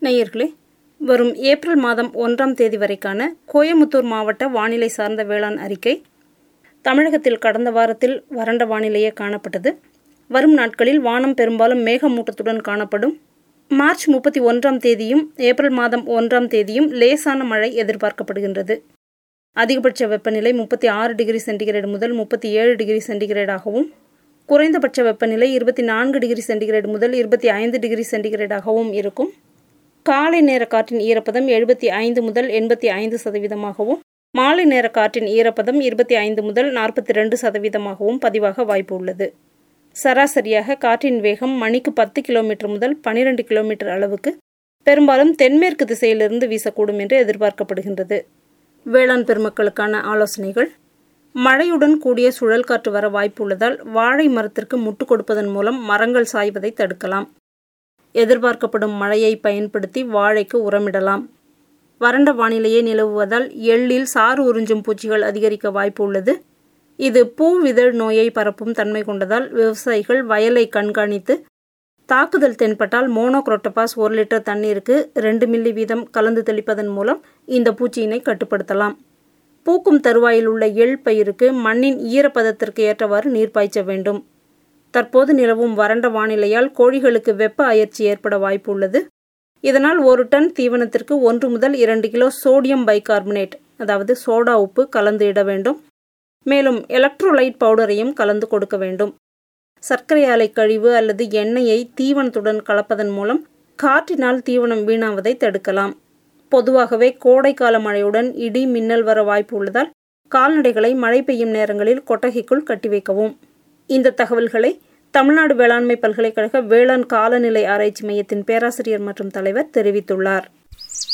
நேயர்களே வரும் ஏப்ரல் மாதம் ஒன்றாம் தேதி வரைக்கான கோயமுத்தூர் மாவட்ட வானிலை சார்ந்த வேளாண் அறிக்கை தமிழகத்தில் கடந்த வாரத்தில் வறண்ட வானிலையே காணப்பட்டது வரும் நாட்களில் வானம் பெரும்பாலும் மேகமூட்டத்துடன் காணப்படும் மார்ச் முப்பத்தி ஒன்றாம் தேதியும் ஏப்ரல் மாதம் ஒன்றாம் தேதியும் லேசான மழை எதிர்பார்க்கப்படுகின்றது அதிகபட்ச வெப்பநிலை முப்பத்தி ஆறு டிகிரி சென்டிகிரேடு முதல் முப்பத்தி ஏழு டிகிரி சென்டிகிரேடாகவும் குறைந்தபட்ச வெப்பநிலை இருபத்தி நான்கு டிகிரி சென்டிகிரேடு முதல் இருபத்தி ஐந்து டிகிரி சென்டிகிரேடாகவும் இருக்கும் காலை நேர காற்றின் ஈரப்பதம் எழுபத்தி ஐந்து முதல் எண்பத்தி ஐந்து சதவீதமாகவும் மாலை நேர காற்றின் ஈரப்பதம் இருபத்தி ஐந்து முதல் நாற்பத்தி ரெண்டு சதவீதமாகவும் பதிவாக வாய்ப்பு உள்ளது சராசரியாக காற்றின் வேகம் மணிக்கு பத்து கிலோமீட்டர் முதல் பனிரெண்டு கிலோமீட்டர் அளவுக்கு பெரும்பாலும் தென்மேற்கு திசையிலிருந்து வீசக்கூடும் என்று எதிர்பார்க்கப்படுகின்றது வேளாண் பெருமக்களுக்கான ஆலோசனைகள் மழையுடன் கூடிய சுழல் காற்று வர வாய்ப்பு உள்ளதால் வாழை மரத்திற்கு முட்டு கொடுப்பதன் மூலம் மரங்கள் சாய்வதை தடுக்கலாம் எதிர்பார்க்கப்படும் மழையை பயன்படுத்தி வாழைக்கு உரமிடலாம் வறண்ட வானிலையே நிலவுவதால் எள்ளில் சாறு உறிஞ்சும் பூச்சிகள் அதிகரிக்க வாய்ப்பு உள்ளது இது பூ விதழ் நோயை பரப்பும் தன்மை கொண்டதால் விவசாயிகள் வயலை கண்காணித்து தாக்குதல் தென்பட்டால் மோனோக்ரோட்டபாஸ் ஒரு லிட்டர் தண்ணீருக்கு ரெண்டு மில்லி வீதம் கலந்து தெளிப்பதன் மூலம் இந்த பூச்சியினை கட்டுப்படுத்தலாம் பூக்கும் தருவாயில் உள்ள எள் பயிருக்கு மண்ணின் ஈரப்பதத்திற்கு ஏற்றவாறு நீர் பாய்ச்ச வேண்டும் தற்போது நிலவும் வறண்ட வானிலையால் கோழிகளுக்கு வெப்ப அயற்சி ஏற்பட வாய்ப்பு உள்ளது இதனால் ஒரு டன் தீவனத்திற்கு ஒன்று முதல் இரண்டு கிலோ சோடியம் பைகார்பனேட் அதாவது சோடா உப்பு கலந்து இட வேண்டும் மேலும் எலக்ட்ரோலைட் பவுடரையும் கலந்து கொடுக்க வேண்டும் சர்க்கரை ஆலை கழிவு அல்லது எண்ணெயை தீவனத்துடன் கலப்பதன் மூலம் காற்றினால் தீவனம் வீணாவதை தடுக்கலாம் பொதுவாகவே கோடைக்கால மழையுடன் இடி மின்னல் வர வாய்ப்பு உள்ளதால் கால்நடைகளை மழை பெய்யும் நேரங்களில் கொட்டகைக்குள் கட்டி வைக்கவும் இந்த தகவல்களை தமிழ்நாடு வேளாண்மை பல்கலைக்கழக வேளாண் காலநிலை ஆராய்ச்சி மையத்தின் பேராசிரியர் மற்றும் தலைவர் தெரிவித்துள்ளார்